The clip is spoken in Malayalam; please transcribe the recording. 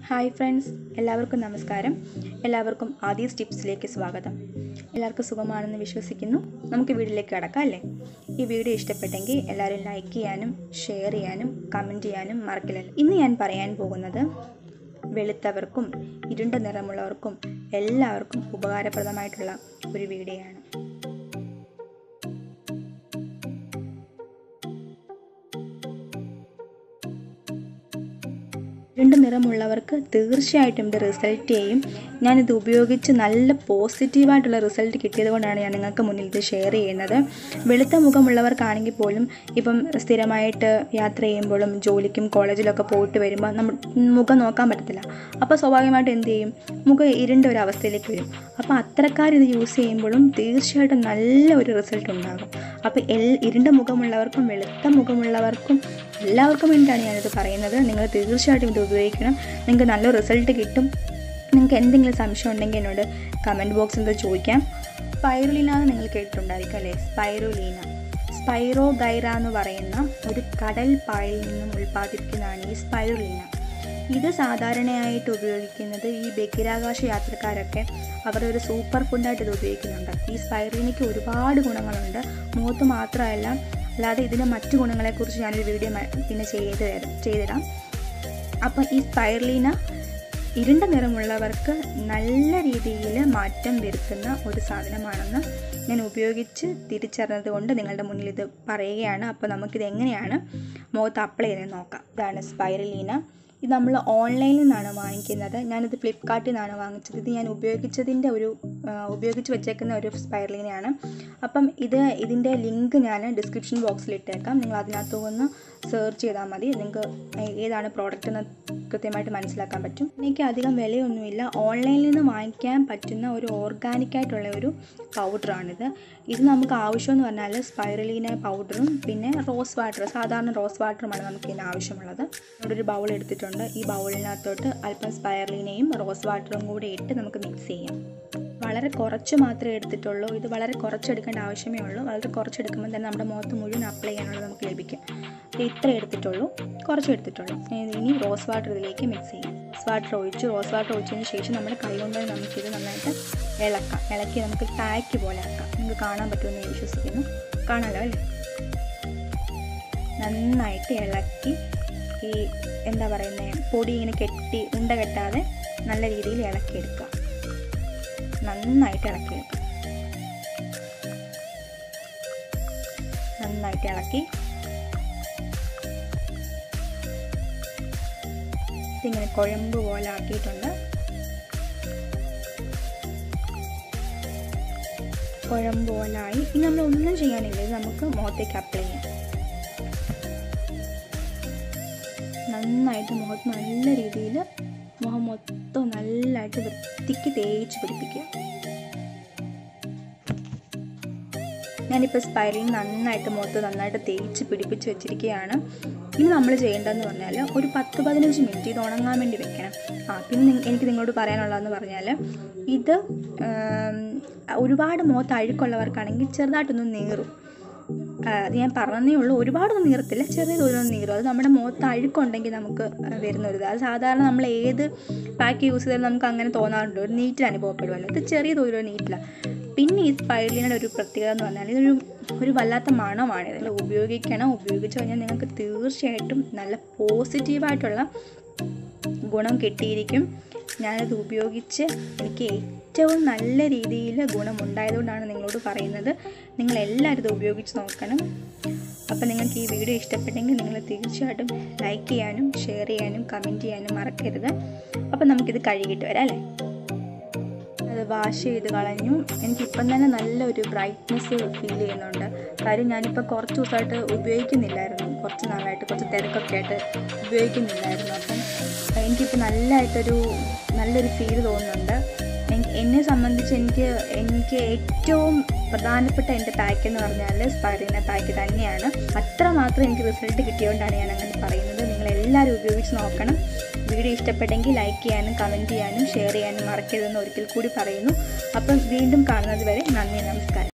ഹായ് ഫ്രണ്ട്സ് എല്ലാവർക്കും നമസ്കാരം എല്ലാവർക്കും ആദീസ് ടിപ്സിലേക്ക് സ്വാഗതം എല്ലാവർക്കും സുഖമാണെന്ന് വിശ്വസിക്കുന്നു നമുക്ക് വീഡിയോയിലേക്ക് കടക്കാം അല്ലേ ഈ വീഡിയോ ഇഷ്ടപ്പെട്ടെങ്കിൽ എല്ലാവരും ലൈക്ക് ചെയ്യാനും ഷെയർ ചെയ്യാനും കമൻറ്റ് ചെയ്യാനും മറക്കില്ലല്ലോ ഇന്ന് ഞാൻ പറയാൻ പോകുന്നത് വെളുത്തവർക്കും ഇരുണ്ട നിറമുള്ളവർക്കും എല്ലാവർക്കും ഉപകാരപ്രദമായിട്ടുള്ള ഒരു വീഡിയോ ആണ് ഇരുണ്ട നിറമുള്ളവർക്ക് തീർച്ചയായിട്ടും ഇത് റിസൾട്ട് ചെയ്യും ഞാനിത് ഉപയോഗിച്ച് നല്ല പോസിറ്റീവായിട്ടുള്ള റിസൾട്ട് കിട്ടിയത് കൊണ്ടാണ് ഞാൻ നിങ്ങൾക്ക് മുന്നിൽ ഇത് ഷെയർ ചെയ്യുന്നത് വെളുത്ത മുഖമുള്ളവർക്കാണെങ്കിൽ പോലും ഇപ്പം സ്ഥിരമായിട്ട് യാത്ര ചെയ്യുമ്പോഴും ജോലിക്കും കോളേജിലൊക്കെ പോയിട്ട് വരുമ്പോൾ നമ്മൾ മുഖം നോക്കാൻ പറ്റത്തില്ല അപ്പോൾ സ്വാഭാവികമായിട്ട് എന്ത് ചെയ്യും മുഖം ഇരുണ്ട ഒരു അവസ്ഥയിലേക്ക് വരും അപ്പോൾ അത്തരക്കാർ ഇത് യൂസ് ചെയ്യുമ്പോഴും തീർച്ചയായിട്ടും നല്ല ഒരു റിസൾട്ട് ഉണ്ടാകും അപ്പോൾ എൽ ഇരുണ്ട മുഖമുള്ളവർക്കും വെളുത്ത മുഖമുള്ളവർക്കും എല്ലാവർക്കും വേണ്ടിയിട്ടാണ് ഞാനിത് പറയുന്നത് നിങ്ങൾ തീർച്ചയായിട്ടും ഇത് ഉപയോഗിക്കണം നിങ്ങൾക്ക് നല്ല റിസൾട്ട് കിട്ടും നിങ്ങൾക്ക് എന്തെങ്കിലും സംശയം ഉണ്ടെങ്കിൽ എന്നോട് കമൻറ്റ് ബോക്സിൽ ഇത് ചോദിക്കാം സ്പൈറുലീന എന്ന് നിങ്ങൾ കേട്ടിട്ടുണ്ടായിരിക്കും അല്ലേ സ്പൈറുലീന സ്പൈറോ ഗൈറ എന്ന് പറയുന്ന ഒരു കടൽ പായയിൽ നിന്നും ഉൽപ്പാദിപ്പിക്കുന്നതാണ് ഈ സ്പൈറുലീന ഇത് സാധാരണയായിട്ട് ഉപയോഗിക്കുന്നത് ഈ ബഹിരാകാശ യാത്രക്കാരൊക്കെ അവരുടെ ഒരു സൂപ്പർ ഫുഡായിട്ട് ഇത് ഉപയോഗിക്കുന്നുണ്ട് ഈ സ്പൈറീനയ്ക്ക് ഒരുപാട് ഗുണങ്ങളുണ്ട് മുഖത്ത് മാത്രമല്ല അല്ലാതെ ഇതിൻ്റെ മറ്റു ഗുണങ്ങളെക്കുറിച്ച് ഞാനൊരു വീഡിയോ പിന്നെ ചെയ്ത് തരാം ചെയ്തിടാം അപ്പം ഈ സ്പൈർലീന ഇരുണ്ട നിറമുള്ളവർക്ക് നല്ല രീതിയിൽ മാറ്റം വരുത്തുന്ന ഒരു സാധനമാണെന്ന് ഞാൻ ഉപയോഗിച്ച് തിരിച്ചറിഞ്ഞത് കൊണ്ട് നിങ്ങളുടെ മുന്നിൽ ഇത് പറയുകയാണ് അപ്പോൾ നമുക്കിത് എങ്ങനെയാണ് മുഖത്ത് അപ്ലൈ ചെയ്ത് നോക്കാം ഇതാണ് സ്പൈറലീന ഇത് നമ്മൾ ഓൺലൈനിൽ നിന്നാണ് വാങ്ങിക്കുന്നത് ഞാനിത് ഫ്ലിപ്കാർട്ടിൽ നിന്നാണ് വാങ്ങിച്ചത് ഇത് ഞാൻ ഉപയോഗിച്ചതിൻ്റെ ഒരു ഉപയോഗിച്ച് വെച്ചേക്കുന്ന ഒരു സ്പൈറലീനയാണ് അപ്പം ഇത് ഇതിൻ്റെ ലിങ്ക് ഞാൻ ഡിസ്ക്രിപ്ഷൻ ബോക്സിൽ ഇട്ടേക്കാം നിങ്ങൾ അതിനകത്ത് ഒന്ന് സെർച്ച് ചെയ്താൽ മതി നിങ്ങൾക്ക് ഏതാണ് പ്രോഡക്റ്റ് എന്ന് കൃത്യമായിട്ട് മനസ്സിലാക്കാൻ പറ്റും എനിക്ക് അധികം വിലയൊന്നുമില്ല ഓൺലൈനിൽ നിന്ന് വാങ്ങിക്കാൻ പറ്റുന്ന ഒരു ഓർഗാനിക് ആയിട്ടുള്ള ഒരു പൗഡറാണിത് ഇത് നമുക്ക് ആവശ്യമെന്ന് പറഞ്ഞാൽ സ്പൈറലീന പൗഡറും പിന്നെ റോസ് വാട്ടർ സാധാരണ റോസ് വാട്ടറുമാണ് നമുക്ക് ഇതിന് ആവശ്യമുള്ളത് ഇവിടെ ഒരു ബൗൾ എടുത്തിട്ടുണ്ട് ഈ ബൗളിനകത്തോട്ട് അല്പം സ്പൈറലീനയും റോസ് വാട്ടറും കൂടി ഇട്ട് നമുക്ക് മിക്സ് ചെയ്യാം വളരെ കുറച്ച് മാത്രമേ എടുത്തിട്ടുള്ളൂ ഇത് വളരെ കുറച്ചെടുക്കേണ്ട ആവശ്യമേ ഉള്ളൂ വളരെ കുറച്ചെടുക്കുമ്പോൾ തന്നെ നമ്മുടെ മുഖത്ത് മുഴുവൻ അപ്ലൈ ചെയ്യാനുള്ളത് നമുക്ക് ലഭിക്കും ഇത് ഇത്ര എടുത്തിട്ടുള്ളൂ കുറച്ച് എടുത്തിട്ടുള്ളൂ ഇനി റോസ് വാട്ടർ ഇതിലേക്ക് മിക്സ് ചെയ്യും റോസ് വാട്ടർ ഒഴിച്ച് റോസ് വാട്ടർ ഒഴിച്ചതിന് ശേഷം നമ്മുടെ കൈ കൊണ്ട് നമുക്കിത് നന്നായിട്ട് ഇളക്കാം ഇളക്കി നമുക്ക് പാക്ക് പോലെ ആക്കാം നിങ്ങൾക്ക് കാണാൻ പറ്റുമെന്ന് ഞാൻ വിശ്വസിക്കുന്നു കാണാമല്ലോ അല്ലേ നന്നായിട്ട് ഇളക്കി ഈ എന്താ പറയുന്നത് പൊടി ഇങ്ങനെ കെട്ടി ഉണ്ട കെട്ടാതെ നല്ല രീതിയിൽ ഇളക്കിയെടുക്കുക നന്നായിട്ട് ഇളക്കിയെടുക്കുക നന്നായിട്ട് ഇളക്കി ഇതിങ്ങനെ കുഴമ്പ് പോലെ ആക്കിയിട്ടുണ്ട് കുഴമ്പ് പോലായി ഇനി നമ്മൾ ഒന്നും ചെയ്യാനില്ല ഇത് നമുക്ക് മുഖത്തേക്ക് അപ്ലൈ ചെയ്യാം നന്നായിട്ട് മുഖത്ത് നല്ല രീതിയിൽ മുഖം മൊത്തം നല്ലതായിട്ട് വൃത്തിക്ക് തേച്ച് പിടിപ്പിക്കുക ഞാനിപ്പോൾ സ്പൈറലിൽ നന്നായിട്ട് മുഖത്ത് നന്നായിട്ട് തേച്ച് പിടിപ്പിച്ച് വെച്ചിരിക്കുകയാണ് ഇനി നമ്മൾ ചെയ്യേണ്ടതെന്ന് പറഞ്ഞാൽ ഒരു പത്ത് പതിനഞ്ച് മിനിറ്റ് ഇത് ഉണങ്ങാൻ വേണ്ടി വെക്കണം ആ പിന്നെ എനിക്ക് നിങ്ങളോട് പറയാനുള്ളതെന്ന് പറഞ്ഞാൽ ഇത് ഒരുപാട് മുഖത്ത് അഴുക്കുള്ളവർക്കാണെങ്കിൽ ചെറുതായിട്ടൊന്ന് നീറും അത് ഞാൻ പറഞ്ഞതേ ഉള്ളൂ ഒരുപാടൊന്നും നീറത്തില്ല ചെറിയ തോതിലൊന്നും നീറും അത് നമ്മുടെ മുഖത്ത് അഴുക്കുണ്ടെങ്കിൽ നമുക്ക് വരുന്ന ഒരു ഇത് അത് സാധാരണ നമ്മൾ ഏത് പാക്ക് യൂസ് ചെയ്താലും നമുക്ക് അങ്ങനെ തോന്നാറുണ്ട് ഒരു നീറ്റിൽ അനുഭവപ്പെടുമല്ലോ ഇത് ചെറിയ തോതിലൊരു നീറ്റില്ല പിന്നെ ഈ സ്പൈറലിയുടെ ഒരു പ്രത്യേകത എന്ന് പറഞ്ഞാൽ ഇതൊരു ഒരു വല്ലാത്ത മണമാണ് ഇതിൽ ഉപയോഗിക്കണം ഉപയോഗിച്ച് കഴിഞ്ഞാൽ നിങ്ങൾക്ക് തീർച്ചയായിട്ടും നല്ല പോസിറ്റീവായിട്ടുള്ള ഗുണം കിട്ടിയിരിക്കും ഞാനത് ഉപയോഗിച്ച് എനിക്ക് ഏറ്റവും നല്ല രീതിയിൽ ഗുണമുണ്ടായതുകൊണ്ടാണ് നിങ്ങളോട് പറയുന്നത് നിങ്ങൾ എല്ലാവരും ഇത് ഉപയോഗിച്ച് നോക്കണം അപ്പോൾ നിങ്ങൾക്ക് ഈ വീഡിയോ ഇഷ്ടപ്പെട്ടെങ്കിൽ നിങ്ങൾ തീർച്ചയായിട്ടും ലൈക്ക് ചെയ്യാനും ഷെയർ ചെയ്യാനും കമൻറ്റ് ചെയ്യാനും മറക്കരുത് അപ്പോൾ നമുക്കിത് കഴുകിയിട്ട് വരാം അല്ലേ അത് വാഷ് ചെയ്ത് കളഞ്ഞു എനിക്കിപ്പം തന്നെ നല്ലൊരു ബ്രൈറ്റ്നെസ് ഫീൽ ചെയ്യുന്നുണ്ട് കാര്യം ഞാനിപ്പോൾ കുറച്ച് ദിവസമായിട്ട് ഉപയോഗിക്കുന്നില്ലായിരുന്നു കുറച്ച് നാളായിട്ട് കുറച്ച് തിരക്കൊക്കെ ആയിട്ട് ഉപയോഗിക്കുന്നില്ലായിരുന്നു അപ്പം എനിക്കിപ്പോൾ നല്ലതായിട്ടൊരു നല്ലൊരു ഫീൽ തോന്നുന്നുണ്ട് എന്നെ സംബന്ധിച്ച് എനിക്ക് എനിക്ക് ഏറ്റവും പ്രധാനപ്പെട്ട എൻ്റെ പാക്ക് എന്ന് പറഞ്ഞാൽ സ്പൈറിന പാക്ക് തന്നെയാണ് അത്ര മാത്രം എനിക്ക് റിസൾട്ട് കിട്ടിയതുകൊണ്ടാണ് ഞാൻ അങ്ങനെ പറയുന്നത് നിങ്ങൾ എല്ലാവരും ഉപയോഗിച്ച് നോക്കണം വീഡിയോ ഇഷ്ടപ്പെട്ടെങ്കിൽ ലൈക്ക് ചെയ്യാനും കമൻറ്റ് ചെയ്യാനും ഷെയർ ചെയ്യാനും മറക്കരുതെന്ന് ഒരിക്കൽ കൂടി പറയുന്നു അപ്പം വീണ്ടും കാണുന്നത് വരെ നന്ദി നമസ്കാരം